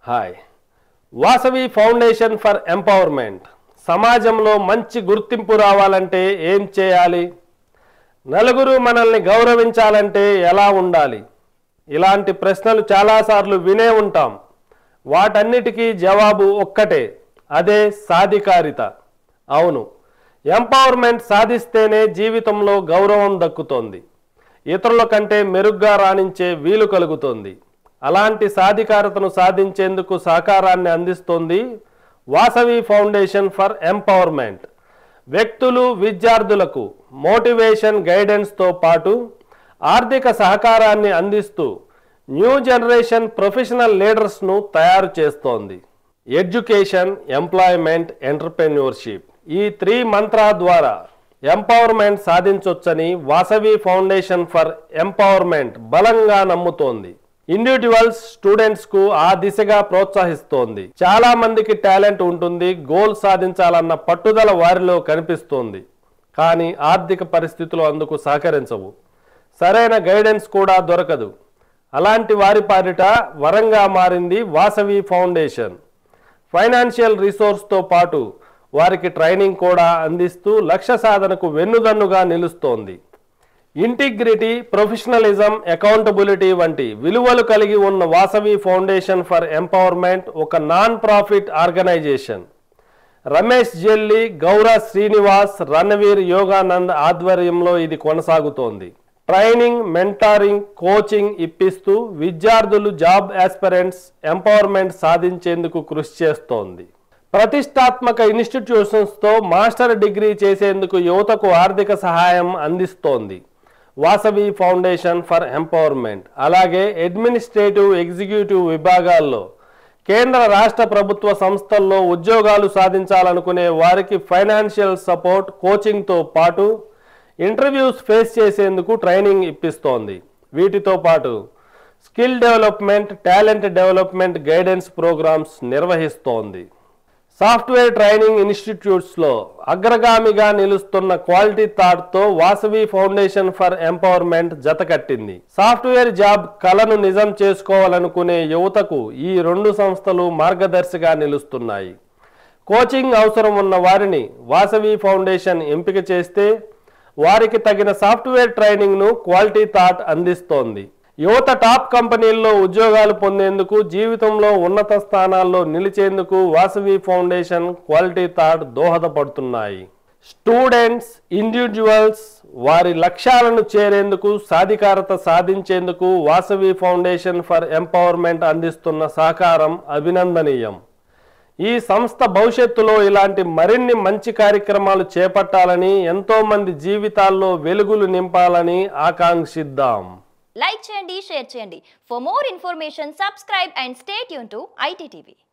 hi Vasavi foundation for empowerment సమాజంలో మంచి గుర్తింపు రావాలంటే ఏం చేయాలి నలుగురు మనల్ని గౌరవించాలంటే ఎలా ఉండాలి ఇలాంటి ప్రశ్నలు చాలాసార్లు వినే ఉంటాం వాటన్నిటికీ జవాబు ఒక్కటే అదే సాధికారిత అవును ఎంపవర్మెంట్ సాధిస్తేనే జీవితంలో గౌరవం దక్కుతోంది ఇతరుల కంటే మెరుగ్గా రాణించే వీలు కలుగుతుంది అలాంటి సాధికారతను సాధించేందుకు సహకారాన్ని అందిస్తోంది వాసవి ఫౌండేషన్ ఫర్ ఎంపవర్మెంట్ వ్యక్తులు విద్యార్థులకు మోటివేషన్ గైడెన్స్తో పాటు ఆర్థిక సహకారాన్ని అందిస్తూ న్యూ జనరేషన్ ప్రొఫెషనల్ లీడర్స్ను తయారు చేస్తోంది ఎడ్యుకేషన్ ఎంప్లాయ్మెంట్ ఎంటర్ప్రెన్యూర్షిప్ ఈ త్రీ మంత్రా ద్వారా ఎంపవర్మెంట్ సాధించొచ్చని వాసవి ఫౌండేషన్ ఫర్ ఎంపవర్మెంట్ బలంగా నమ్ముతోంది ఇండివిజువల్స్ స్టూడెంట్స్ కు ఆ దిశగా ప్రోత్సహిస్తోంది చాలా మందికి టాలెంట్ ఉంటుంది గోల్ సాధించాలన్న పట్టుదల వారిలో కనిపిస్తోంది కానీ ఆర్థిక పరిస్థితులు అందుకు సహకరించవు సరైన గైడెన్స్ కూడా దొరకదు అలాంటి వారి పాలిట వరంగా మారింది వాసవి ఫౌండేషన్ ఫైనాన్షియల్ రిసోర్స్తో పాటు వారికి ట్రైనింగ్ కూడా అందిస్తూ లక్ష్య సాధనకు వెన్నుదన్నుగా నిలుస్తోంది ఇంటిగ్రిటీ ప్రొఫెషనలిజం అకౌంటబిలిటీ వంటి విలువలు కలిగి ఉన్న వాసవి ఫౌండేషన్ ఫర్ ఎంపవర్మెంట్ ఒక non profit organisation Ramesh Jelli Gaura Srinivas Ranveer Yoganand ఆధ్వర్యంలో ఇది కొనసాగుతోంది ట్రైనింగ్ మెంటారింగ్ కోచింగ్ ఇప్పిస్తూ విద్యార్థులు జాబ్ ఆస్పిరెంట్స్ ఎంపవర్మెంట్ సాధించేందుకు కృషి చేస్తోంది ప్రతిష్టాత్మక ఇన్స్టిట్యూషన్స్తో మాస్టర్ డిగ్రీ చేసేందుకు యువతకు ఆర్థిక సహాయం అందిస్తోంది వాసవి ఫౌండేషన్ ఫర్ ఎంపవర్మెంట్ అలాగే అడ్మినిస్ట్రేటివ్ ఎగ్జిక్యూటివ్ విభాగాల్లో కేంద్ర రాష్ట్ర ప్రభుత్వ సంస్థల్లో ఉద్యోగాలు సాధించాలనుకునే వారికి ఫైనాన్షియల్ సపోర్ట్ కోచింగ్తో పాటు ఇంటర్వ్యూస్ ఫేస్ చేసేందుకు ట్రైనింగ్ ఇప్పిస్తోంది వీటితో పాటు skill development talent development guidance programmes నిర్వహిస్తోంది సాఫ్ట్వేర్ ట్రైనింగ్ ఇన్స్టిట్యూట్స్లో అగ్రగామిగా నిలుస్తున్న క్వాలిటీ థాట్తో వాసవి ఫౌండేషన్ ఫర్ ఎంపవర్మెంట్ జతకట్టింది సాఫ్ట్వేర్ జాబ్ కలను నిజం చేసుకోవాలనుకునే యువతకు ఈ రెండు సంస్థలు మార్గదర్శిగా నిలుస్తున్నాయి కోచింగ్ అవసరం ఉన్న వారిని వాసవి ఫౌండేషన్ ఎంపిక చేస్తే వారికి తగిన సాఫ్ట్వేర్ ట్రైనింగ్ను క్వాలిటీ థాట్ అందిస్తోంది యువత టాప్ కంపెనీల్లో ఉద్యోగాలు పొందేందుకు జీవితంలో ఉన్నత స్థానాల్లో నిలిచేందుకు వాసవి ఫౌండేషన్ క్వాలిటీ థాట్ దోహదపడుతున్నాయి స్టూడెంట్స్ ఇండివిజువల్స్ వారి లక్ష్యాలను చేరేందుకు సాధికారత సాధించేందుకు వాసవి ఫౌండేషన్ ఫర్ ఎంపవర్మెంట్ అందిస్తున్న సహకారం అభినందనీయం ఈ సంస్థ భవిష్యత్తులో ఇలాంటి మరిన్ని మంచి కార్యక్రమాలు చేపట్టాలని ఎంతో మంది జీవితాల్లో వెలుగులు నింపాలని ఆకాంక్షిద్దాం లైక్ చేయండి షేర్ చేయండి for more information subscribe and stay tune to ITTV